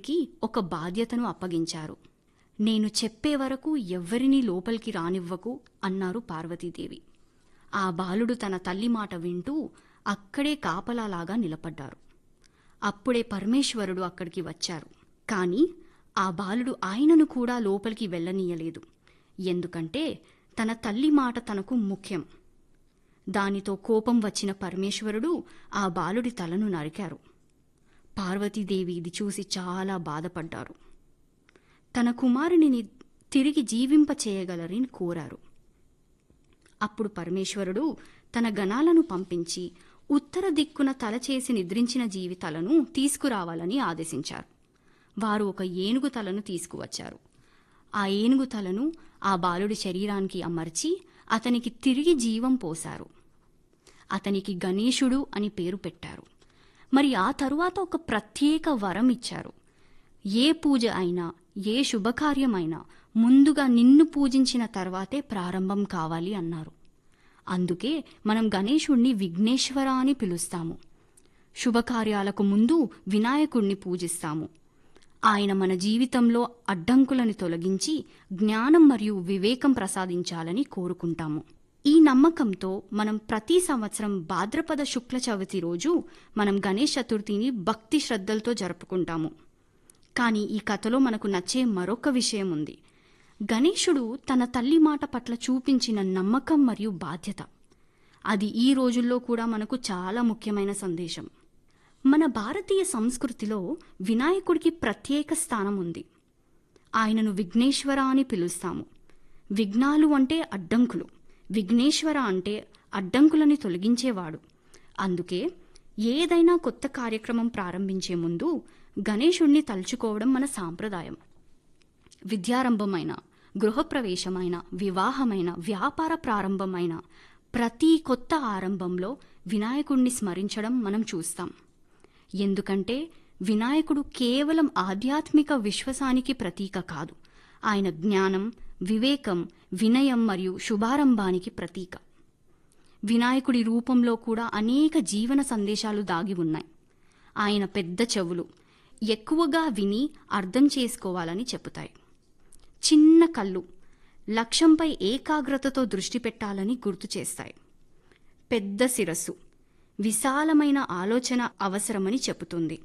బాలుడికి ఒక బాధ్యతను అప్పగించారు నేను చెప్పే వరకు ఎవ్వరినీ లోపలికి రానివ్వకు అన్నారు పార్వతీదేవి ఆ బాలుడు తన తల్లి మాట వింటూ అక్కడే కాపలాలాగా నిలబడ్డారు అప్పుడే పరమేశ్వరుడు అక్కడికి వచ్చారు కానీ ఆ బాలుడు ఆయనను కూడా లోపలికి వెళ్ళనీయలేదు ఎందుకంటే తన తల్లి మాట తనకు ముఖ్యం దానితో కోపం వచ్చిన పరమేశ్వరుడు ఆ బాలుడి తలను నరికారు పార్వతీదేవి ఇది చూసి చాలా బాధపడ్డారు తన కుమారునిని తిరిగి జీవింప చేయగలరని కోరారు అప్పుడు పరమేశ్వరుడు తన గణాలను పంపించి ఉత్తర దిక్కున తల చేసి నిద్రించిన జీవి తలను తీసుకురావాలని ఆదేశించారు వారు ఒక ఏనుగు తలను తీసుకువచ్చారు ఆ ఏనుగు తలను ఆ బాలుడి శరీరానికి అమర్చి అతనికి తిరిగి జీవం పోశారు అతనికి గణేశుడు అని పేరు పెట్టారు మరి ఆ తరువాత ఒక ప్రత్యేక వరం ఇచ్చారు ఏ పూజ అయినా ఏ శుభకార్యమైనా ముందుగా నిన్ను పూజించిన తర్వాతే ప్రారంభం కావాలి అన్నారు అందుకే మనం గణేశుణ్ణి విఘ్నేశ్వర అని పిలుస్తాము శుభకార్యాలకు ముందు వినాయకుణ్ణి పూజిస్తాము ఆయన మన జీవితంలో అడ్డంకులను తొలగించి జ్ఞానం మరియు వివేకం ప్రసాదించాలని కోరుకుంటాము ఈ నమ్మకంతో మనం ప్రతి సంవత్సరం భాద్రపద శుక్ల చవితి రోజు మనం గణేష్ చతుర్థిని భక్తి శ్రద్ధలతో జరుపుకుంటాము కానీ ఈ కథలో మనకు నచ్చే మరొక విషయం ఉంది గణేశుడు తన తల్లి మాట పట్ల చూపించిన నమ్మకం మరియు బాధ్యత అది ఈ రోజుల్లో కూడా మనకు చాలా ముఖ్యమైన సందేశం మన భారతీయ సంస్కృతిలో వినాయకుడికి ప్రత్యేక స్థానం ఉంది ఆయనను విఘ్నేశ్వర అని పిలుస్తాము విఘ్నాలు అంటే అడ్డంకులు విఘ్నేశ్వర అంటే అడ్డంకులని తొలగించేవాడు అందుకే ఏదైనా కొత్త కార్యక్రమం ప్రారంభించే ముందు గణేశుణ్ణి తలుచుకోవడం మన సాంప్రదాయం విద్యారంభమైన గృహప్రవేశమైన వివాహమైన వ్యాపార ప్రారంభమైన ప్రతి కొత్త ఆరంభంలో వినాయకుణ్ణి స్మరించడం మనం చూస్తాం ఎందుకంటే వినాయకుడు కేవలం ఆధ్యాత్మిక విశ్వాసానికి ప్రతీక కాదు ఆయన జ్ఞానం వివేకం వినయం మరియు శుభారంభానికి ప్రతీక వినాయకుడి రూపంలో కూడా అనేక జీవన సందేశాలు దాగి ఉన్నాయి ఆయన పెద్ద చెవులు ఎక్కువగా విని అర్థం చేసుకోవాలని చెబుతాయి చిన్న కళ్ళు లక్ష్యంపై ఏకాగ్రతతో దృష్టి పెట్టాలని గుర్తు చేస్తాయి పెద్ద శిరస్సు విశాలమైన ఆలోచన అవసరమని చెబుతుంది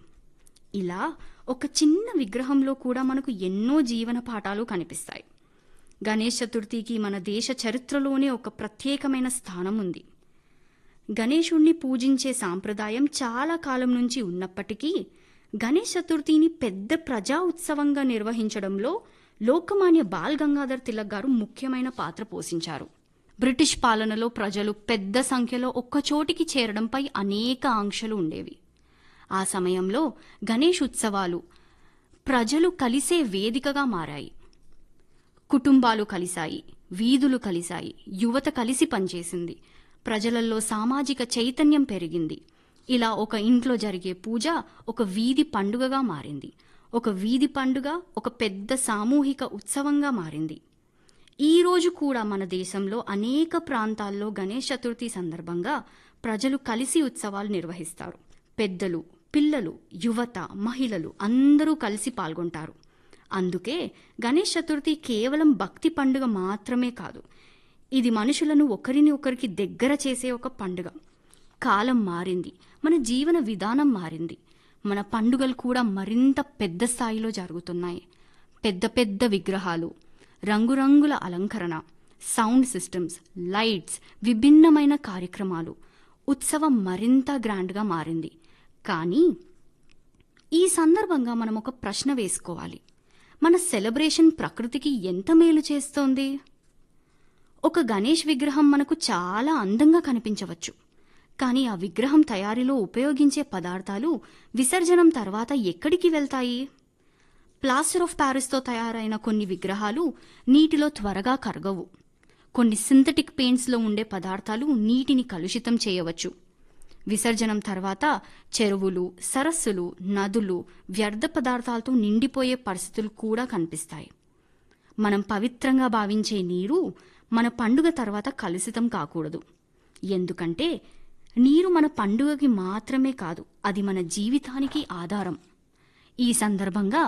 ఇలా ఒక చిన్న విగ్రహంలో కూడా మనకు ఎన్నో జీవన పాఠాలు కనిపిస్తాయి గణేష్ చతుర్థికి మన దేశ చరిత్రలోనే ఒక ప్రత్యేకమైన స్థానం ఉంది గణేశుణ్ణి పూజించే సాంప్రదాయం చాలా కాలం నుంచి ఉన్నప్పటికీ గణేష్ చతుర్థిని పెద్ద ప్రజా ఉత్సవంగా నిర్వహించడంలో లోకమాన్య బాల్ గంగాధర్ తిలక్ గారు ముఖ్యమైన పాత్ర పోషించారు బ్రిటిష్ పాలనలో ప్రజలు పెద్ద సంఖ్యలో ఒక్కచోటికి చేరడంపై అనేక ఆంక్షలు ఉండేవి ఆ సమయంలో గణేష్ ఉత్సవాలు ప్రజలు కలిసే వేదికగా మారాయి కుటుంబాలు కలిశాయి వీధులు కలిశాయి యువత కలిసి పనిచేసింది ప్రజలలో సామాజిక చైతన్యం పెరిగింది ఇలా ఒక ఇంట్లో జరిగే పూజ ఒక వీధి పండుగగా మారింది ఒక వీధి పండుగ ఒక పెద్ద సామూహిక ఉత్సవంగా మారింది ఈ రోజు కూడా మన దేశంలో అనేక ప్రాంతాల్లో గణేష్ చతుర్థి సందర్భంగా ప్రజలు కలిసి ఉత్సవాలు నిర్వహిస్తారు పెద్దలు పిల్లలు యువత మహిళలు అందరూ కలిసి పాల్గొంటారు అందుకే గణేష్ చతుర్థి కేవలం భక్తి పండుగ మాత్రమే కాదు ఇది మనుషులను ఒకరిని ఒకరికి దగ్గర చేసే ఒక పండుగ కాలం మారింది మన జీవన విధానం మారింది మన పండుగలు కూడా మరింత పెద్ద స్థాయిలో జరుగుతున్నాయి పెద్ద పెద్ద విగ్రహాలు రంగురంగుల అలంకరణ సౌండ్ సిస్టమ్స్ లైట్స్ విభిన్నమైన కార్యక్రమాలు ఉత్సవం మరింత గ్రాండ్గా మారింది కానీ ఈ సందర్భంగా మనం ఒక ప్రశ్న వేసుకోవాలి మన సెలబ్రేషన్ ప్రకృతికి ఎంత మేలు చేస్తోంది ఒక గణేష్ విగ్రహం మనకు చాలా అందంగా కనిపించవచ్చు కానీ ఆ విగ్రహం తయారీలో ఉపయోగించే పదార్థాలు విసర్జనం తర్వాత ఎక్కడికి వెళ్తాయి ప్లాస్టర్ ఆఫ్ ప్యారిస్తో తయారైన కొన్ని విగ్రహాలు నీటిలో త్వరగా కరగవు కొన్ని సింథటిక్ పెయింట్స్లో ఉండే పదార్థాలు నీటిని కలుషితం చేయవచ్చు విసర్జనం తర్వాత చెరువులు సరస్సులు నదులు వ్యర్థ పదార్థాలతో నిండిపోయే పరిస్థితులు కూడా కనిపిస్తాయి మనం పవిత్రంగా భావించే నీరు మన పండుగ తర్వాత కలుషితం కాకూడదు ఎందుకంటే నీరు మన పండుగకి మాత్రమే కాదు అది మన జీవితానికి ఆధారం ఈ సందర్భంగా